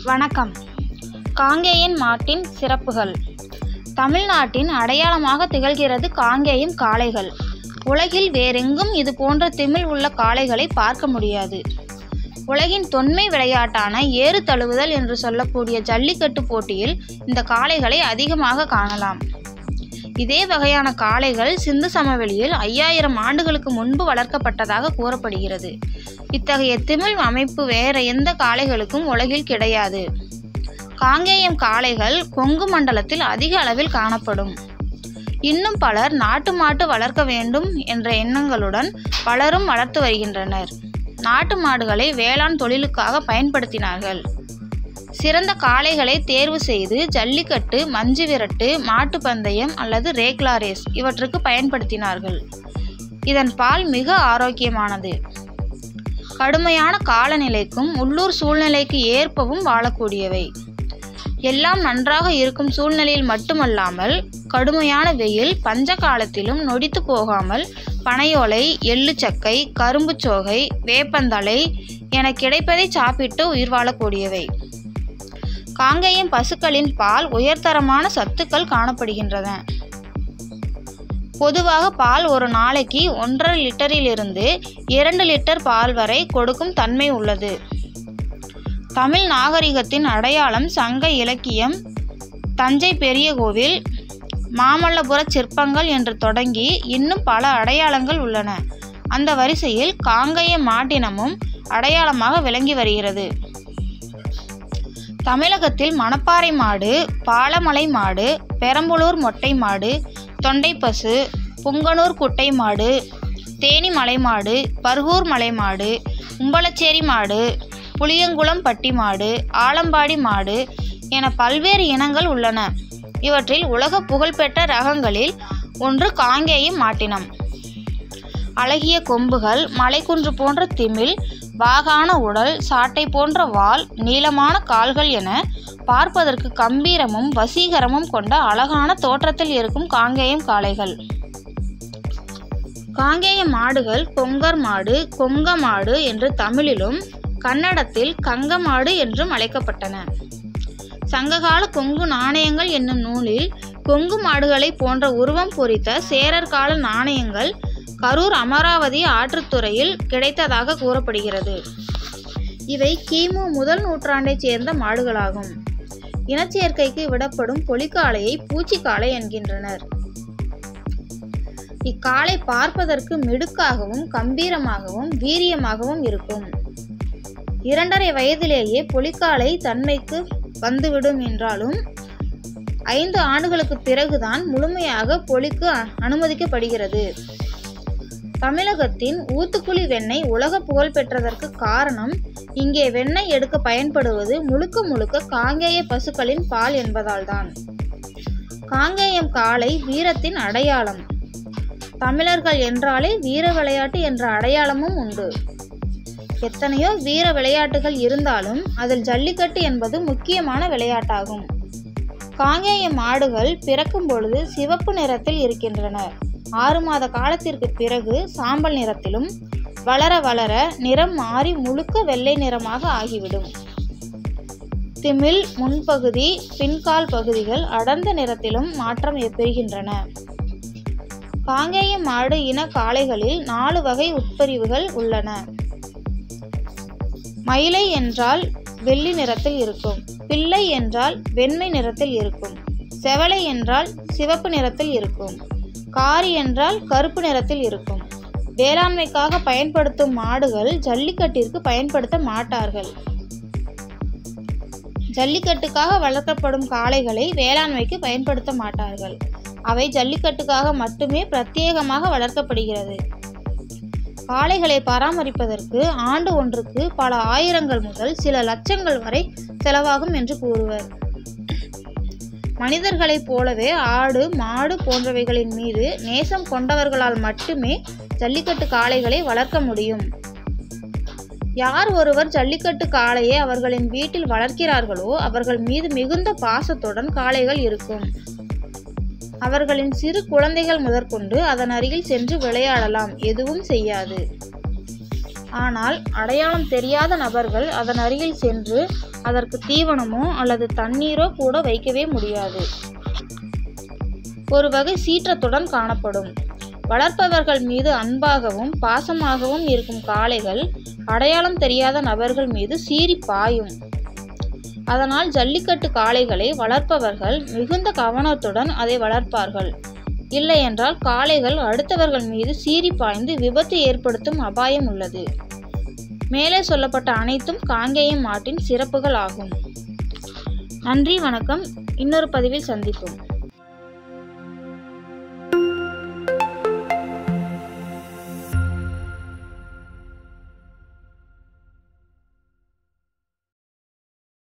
வணக்கம் காங்கேயன் மாட்டின் சிறப்புகள் தமிழ்நாட்டின் அடையாளமாக திகழ்கிறது காங்கேயம் காளைகள் உலகில் வேறெங்கும் இது போன்ற திமில் உள்ள காளைகளை பார்க்க முடியாது உலகின் தொன்மை விளையாட்டான ஏறு தழுவுதல் என்று சொல்லக்கூடிய ஜல்லிக்கட்டு போட்டியில் இந்த காளைகளை அதிகமாக காணலாம் இதே வகையான காளைகள் சிந்து சமவெளியில் ஐயாயிரம் ஆண்டுகளுக்கு முன்பு வளர்க்கப்பட்டதாக கூறப்படுகிறது இத்தகைய திமில் அமைப்பு வேற எந்த காளைகளுக்கும் உலகில் கிடையாது காங்கேயம் காளைகள் கொங்கு மண்டலத்தில் அதிக அளவில் காணப்படும் இன்னும் பலர் நாட்டு மாட்டு வளர்க்க வேண்டும் என்ற எண்ணங்களுடன் பலரும் வளர்த்து வருகின்றனர் நாட்டு மாடுகளை வேளாண் தொழிலுக்காக பயன்படுத்தினார்கள் சிறந்த காளைகளை தேர்வு செய்து ஜல்லிக்கட்டு மஞ்சு விரட்டு மாட்டுப் பந்தயம் அல்லது ரேக்லா ரேஸ் இவற்றுக்கு பயன்படுத்தினார்கள் இதன் பால் மிக ஆரோக்கியமானது கடுமையான காலநிலைக்கும் உள்ளூர் சூழ்நிலைக்கு ஏற்பவும் வாழக்கூடியவை எல்லாம் நன்றாக இருக்கும் சூழ்நிலையில் மட்டுமல்லாமல் கடுமையான வெயில் பஞ்ச காலத்திலும் நொடித்து போகாமல் பனையோலை எள்ளுச்சக்கை கரும்புச்சோகை வேப்பந்தழை என கிடைப்பதை சாப்பிட்டு உயிர் வாழக்கூடியவை காங்கேயம் பசுக்களின் பால் உயர்தரமான சத்துக்கள் காணப்படுகின்றன பொதுவாக பால் ஒரு நாளைக்கு ஒன்றரை லிட்டரிலிருந்து இரண்டு லிட்டர் பால் வரை கொடுக்கும் தன்மை உள்ளது தமிழ் நாகரிகத்தின் அடையாளம் சங்க இலக்கியம் தஞ்சை பெரிய கோவில் மாமல்லபுர சிற்பங்கள் என்று தொடங்கி இன்னும் பல அடையாளங்கள் உள்ளன அந்த வரிசையில் காங்கேய மாட்டினமும் அடையாளமாக விளங்கி வருகிறது தமிழகத்தில் மணப்பாறை மாடு பாலமலை மாடு பெரம்பலூர் மொட்டை மாடு தொண்டைப்பசு புங்கனூர் குட்டை மாடு தேனி மலை மாடு பர்கூர் மலை மாடு உம்பளச்சேரி மாடு புளியங்குளம் பட்டி மாடு ஆலம்பாடி மாடு என பல்வேறு இனங்கள் உள்ளன இவற்றில் உலக புகழ்பெற்ற ரகங்களில் ஒன்று காங்கேயம் மாட்டினம் அழகிய கொம்புகள் மலைக்குன்று போன்ற திமில் வாகான உடல் சாட்டை போன்ற வால் நீளமான கால்கள் என பார்ப்பதற்கு கம்பீரமும் வசீகரமும் கொண்ட அழகான தோற்றத்தில் இருக்கும் காங்கேயம் காளைகள் காங்கேய மாடுகள் கொங்கர் மாடு கொங்க மாடு என்று தமிழிலும் கன்னடத்தில் கங்க மாடு என்றும் அழைக்கப்பட்டன சங்ககால கொங்கு நாணயங்கள் என்னும் நூலில் கொங்கு மாடுகளை போன்ற உருவம் பொறித்த சேரர் கால நாணயங்கள் கரூர் அமராவதி ஆற்றுத்துறையில் கிடைத்ததாக கூறப்படுகிறது இவை கிமு முதல் நூற்றாண்டைச் சேர்ந்த மாடுகளாகும் இனச்சேர்க்கைக்கு விடப்படும் பொலிக்காளையை பூச்சிக்காளை என்கின்றனர் இக்காளை பார்ப்பதற்கு மிடுக்காகவும் கம்பீரமாகவும் வீரியமாகவும் இருக்கும் இரண்டரை வயதிலேயே பொலிக்காலை தன்மைக்கு வந்துவிடும் என்றாலும் ஐந்து ஆண்டுகளுக்கு பிறகுதான் முழுமையாக பொலிக்கு அனுமதிக்கப்படுகிறது தமிழகத்தின் ஊத்துக்குழி வெண்ணெய் உலக புகழ் பெற்றதற்கு காரணம் இங்கே வெண்ணெய் எடுக்க பயன்படுவது முழுக்க முழுக்க காங்கேய பசுக்களின் பால் என்பதால்தான் காங்கேயம் காளை வீரத்தின் அடையாளம் தமிழர்கள் என்றாலே வீர விளையாட்டு என்ற அடையாளமும் உண்டு எத்தனையோ வீர விளையாட்டுகள் இருந்தாலும் அதில் ஜல்லிக்கட்டு என்பது முக்கியமான விளையாட்டாகும் காங்கேய மாடுகள் பிறக்கும் பொழுது சிவப்பு நிறத்தில் இருக்கின்றன ஆறு மாத காலத்திற்கு பிறகு சாம்பல் நிறத்திலும் வளர வளர நிறம் மாறி முழுக்க வெள்ளை நிறமாக ஆகிவிடும் திமில் முன்பகுதி பின்கால் பகுதிகள் அடர்ந்த நிறத்திலும் மாற்றம் பெறுகின்றன காங்கேய மாடு இன காளைகளில் நாலு வகை உட்பிரிவுகள் உள்ளன மயிலை என்றால் வெள்ளி நிறத்தில் இருக்கும் பிள்ளை என்றால் வெண்மை நிறத்தில் இருக்கும் செவலை என்றால் சிவப்பு நிறத்தில் இருக்கும் காரி என்றால் கருப்பு நிறத்தில் இருக்கும் வேளாண்மைக்காக பயன்படுத்தும் மாடுகள் ஜல்லிக்கட்டிற்கு பயன்படுத்த மாட்டார்கள் ஜல்லிக்கட்டுக்காக வளர்க்கப்படும் காளைகளை வேளாண்மைக்கு பயன்படுத்த மாட்டார்கள் அவை ஜல்லிக்கட்டுக்காக மட்டுமே பிரத்யேகமாக வளர்க்கப்படுகிறது காளைகளை பராமரிப்பதற்கு ஆண்டு ஒன்றுக்கு பல ஆயிரங்கள் முதல் சில லட்சங்கள் வரை செலவாகும் என்று கூறுவர் மனிதர்களைப் போலவே ஆடு மாடு போன்றவைகளின் மீது நேசம் கொண்டவர்களால் மட்டுமே ஜல்லிக்கட்டு காளைகளை வளர்க்க முடியும் யார் ஒருவர் ஜல்லிக்கட்டு காளையை அவர்களின் வீட்டில் வளர்க்கிறார்களோ அவர்கள் மீது மிகுந்த பாசத்துடன் காளைகள் இருக்கும் அவர்களின் சிறு குழந்தைகள் முதற்கொண்டு அதன் அருகில் சென்று விளையாடலாம் எதுவும் செய்யாது ஆனால் அடையாளம் தெரியாத நபர்கள் அதன் அருகில் சென்று அதற்கு தீவனமோ அல்லது தண்ணீரோ கூட வைக்கவே முடியாது ஒரு வகை சீற்றத்துடன் காணப்படும் வளர்ப்பவர்கள் மீது அன்பாகவும் பாசமாகவும் இருக்கும் காளைகள் அடையாளம் தெரியாத நபர்கள் மீது சீறி பாயும் அதனால் ஜல்லிக்கட்டு காளைகளை வளர்ப்பவர்கள் மிகுந்த கவனத்துடன் அதை வளர்ப்பார்கள் இல்லையென்றால் காளைகள் அடுத்தவர்கள் மீது சீறி பாய்ந்து விபத்து ஏற்படுத்தும் அபாயம் உள்ளது மேலே சொல்லப்பட்ட அனைத்தும் காங்கேயம் மாட்டின் சிறப்புகள் ஆகும் நன்றி வணக்கம் இன்னொரு பதிவில் சந்திப்போம்